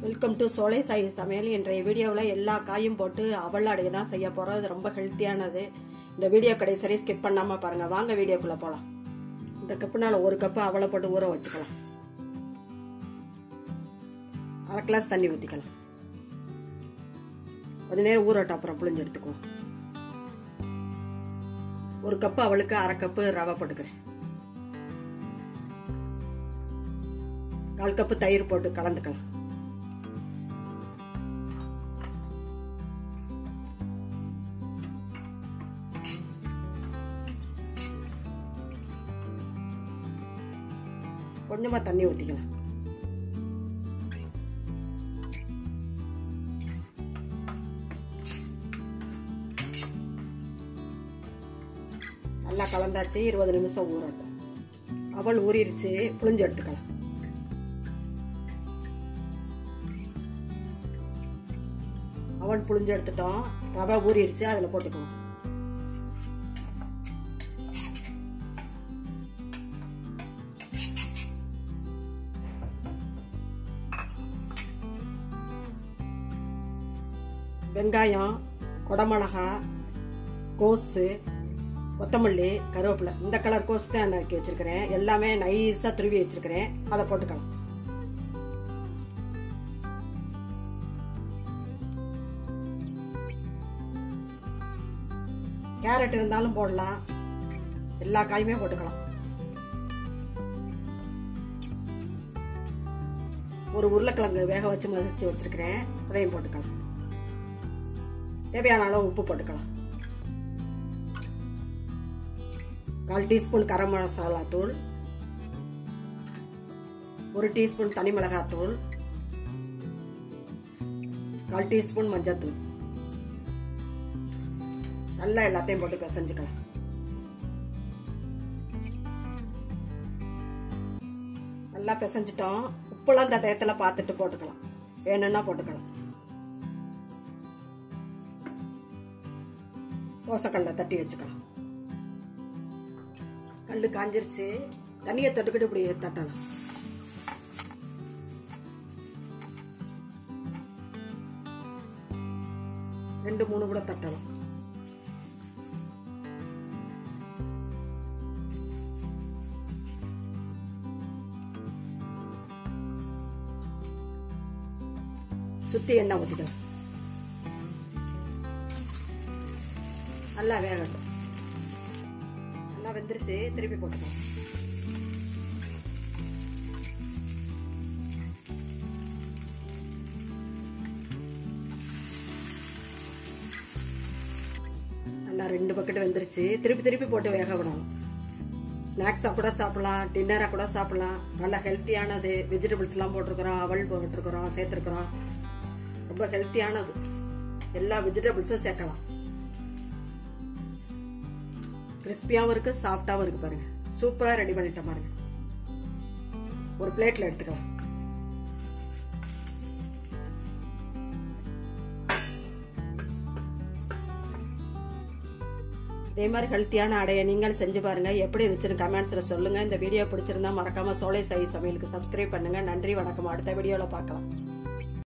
welcome to சோலை சாய் சமையல் இன்றைய வீடியோவில் எல்லா காயும் போட்டு அவள் அடைய தான் செய்ய போகிறோம் இது ரொம்ப ஹெல்த்தியானது இந்த வீடியோ கடைசி ஸ்கிப் பண்ணாமல் பாருங்கள் வாங்க வீடியோக்குள்ளே போகலாம் இந்த கப்புனால் ஒரு கப்பு அவளை போட்டு ஊற வச்சுக்கலாம் அரை கிளாஸ் தண்ணி ஊற்றிக்கலாம் கொஞ்ச நேரம் ஊறட்டும் அப்புறம் புளிஞ்சு எடுத்துக்குவோம் ஒரு கப்பு அவளுக்கு அரை கப்பு ரவை போட்டுக்கிறேன் கால் கப்பு தயிர் போட்டு கலந்துக்கலாம் கொஞ்சமா தண்ணி ஊற்றிக்கலாம் நல்லா கலந்தாச்சு இருபது நிமிஷம் ஊறட்டும் அவள் ஊறிடுச்சு புளிஞ்சு எடுத்துக்கலாம் அவள் புளிஞ்சு எடுத்துட்டோம் ரவை ஊறிடுச்சு அதில் போட்டுக்குவோம் வெங்காயம் குடமிளகா கோஸு கொத்தமல்லி கருவேப்பிலை இந்த கலர் கோஸ் தான் நறுக்கி வச்சிருக்கிறேன் எல்லாமே நைஸாக துருவி வச்சிருக்கிறேன் அதை போட்டுக்கலாம் கேரட் இருந்தாலும் போடலாம் எல்லா காயுமே போட்டுக்கலாம் ஒரு உருளைக்கிழங்கு வேக வச்சு மசிச்சு வச்சிருக்கிறேன் அதையும் போட்டுக்கலாம் தேவையான அளவு உப்பு போட்டுக்கலாம் கால் டீஸ்பூன் கரம் மசாலா தூள் ஒரு டீஸ்பூன் தனி மிளகாய் தூள் கால் டீஸ்பூன் மஞ்சள் தூள் நல்லா எல்லாத்தையும் போட்டு பிசைஞ்சுக்கலாம் நல்லா பிசைஞ்சிட்டோம் உப்புலாம் இந்த டயத்தில் பார்த்துட்டு போட்டுக்கலாம் வேணும்னா போட்டுக்கலாம் தோசைக்கல்ல தட்டி வச்சுக்கலாம் கல் காஞ்சிருச்சு தண்ணியை தொட்டுக்கிட்டு இப்படி தட்டலாம் ரெண்டு மூணு கூட தட்டலாம் சுத்தி எண்ணெய் ஊற்றிக்கலாம் நல்லா வேகட்டும் நல்லா வெந்துருச்சு திருப்பி போட்டுக்கலாம் நல்லா ரெண்டு பக்கெட் வெந்துருச்சு திருப்பி திருப்பி போட்டு வேக விடணும் ஸ்நாக்ஸாக கூட சாப்பிடலாம் டின்னராக கூட சாப்பிடலாம் நல்லா ஹெல்த்தியானது வெஜிடபிள்ஸ்லாம் போட்டிருக்கிறோம் அவல் போட்டிருக்கிறோம் சேர்த்துருக்குறோம் ரொம்ப ஹெல்த்தியானது எல்லா வெஜிடபிள்ஸும் சேர்க்கலாம் கிறிஸ்பியாகவும் இருக்கு சாஃப்டாகவும் இருக்கு பாருங்க சூப்பராக ரெடி பண்ணிட்டேன் பாருங்க ஒரு பிளேட்ல எடுத்துக்கலாம் இதே மாதிரி ஹெல்த்தியான அடையை நீங்கள் செஞ்சு பாருங்க எப்படி இருந்துச்சுன்னு கமெண்ட்ஸ்ல சொல்லுங்க இந்த வீடியோ பிடிச்சிருந்தா மறக்காம சோலை சாய் சமையலுக்கு சப்ஸ்கிரைப் பண்ணுங்க நன்றி வணக்கம் அடுத்த வீடியோல பார்க்கலாம்